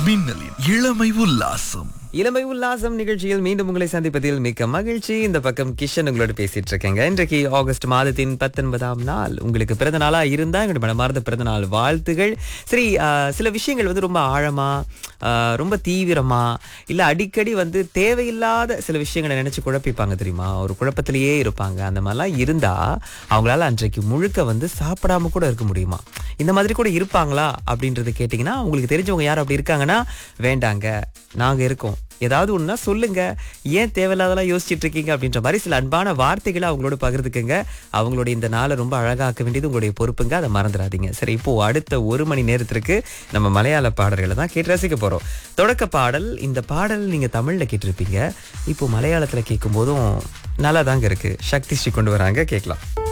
மின்னலின் இளமை உல்லாசம் இளமை உல்லாசம் நிகழ்ச்சியில் மீண்டும் உங்களை சந்திப்பதில் மிக்க மகிழ்ச்சி இந்த பக்கம் கிஷன் உங்களோட பேசிட்டு இருக்கேங்க இன்றைக்கு ஆகஸ்ட் மாதத்தின் பத்தொன்பதாம் நாள் உங்களுக்கு பிறந்த நாளா இருந்தா எங்களுடைய மனமார்ந்த பிறந்த நாள் வாழ்த்துகள் சரி ஆஹ், சில விஷயங்கள் வந்து ரொம்ப ஆழமா ஆஹ், ரொம்ப தீவிரமா இல்ல அடிக்கடி வந்து தேவையில்லாத சில விஷயங்களை நினைச்சு குழப்பிப்பாங்க தெரியுமா ஒரு குழப்பத்திலேயே இருப்பாங்க அந்த மாதிரிலாம் இருந்தா அவங்களால அன்றைக்கு முழுக்க வந்து சாப்பிடாம கூட இருக்க முடியுமா இந்த மாதிரி கூட இருப்பாங்களா அப்படின்றத கேட்டிங்கன்னா உங்களுக்கு தெரிஞ்சவங்க யார் அப்படி இருக்காங்கன்னா வேண்டாங்க நாங்க இருக்கோம் ஏதாவது ஒண்ணுனா சொல்லுங்க ஏன் தேவையில்லாதெல்லாம் யோசிச்சுட்டு இருக்கீங்க அப்படின்ற மாதிரி சில அன்பான வார்த்தைகளை அவங்களோட பகிர்ந்துக்குங்க அவங்களோட இந்த நாளை ரொம்ப அழகாக்க வேண்டியது உங்களுடைய பொறுப்புங்க அதை மறந்துடாதீங்க சரி இப்போ அடுத்த ஒரு மணி நேரத்திற்கு நம்ம மலையாள பாடல்களை தான் கேட்டு ரசிக்க போறோம் தொடக்க பாடல் இந்த பாடல் நீங்க தமிழ்ல கேட்டிருப்பீங்க இப்போ மலையாளத்துல கேட்கும் போதும் நல்லா தாங்க இருக்கு சக்தி ஸ்ரீ கொண்டு வராங்க கேட்கலாம்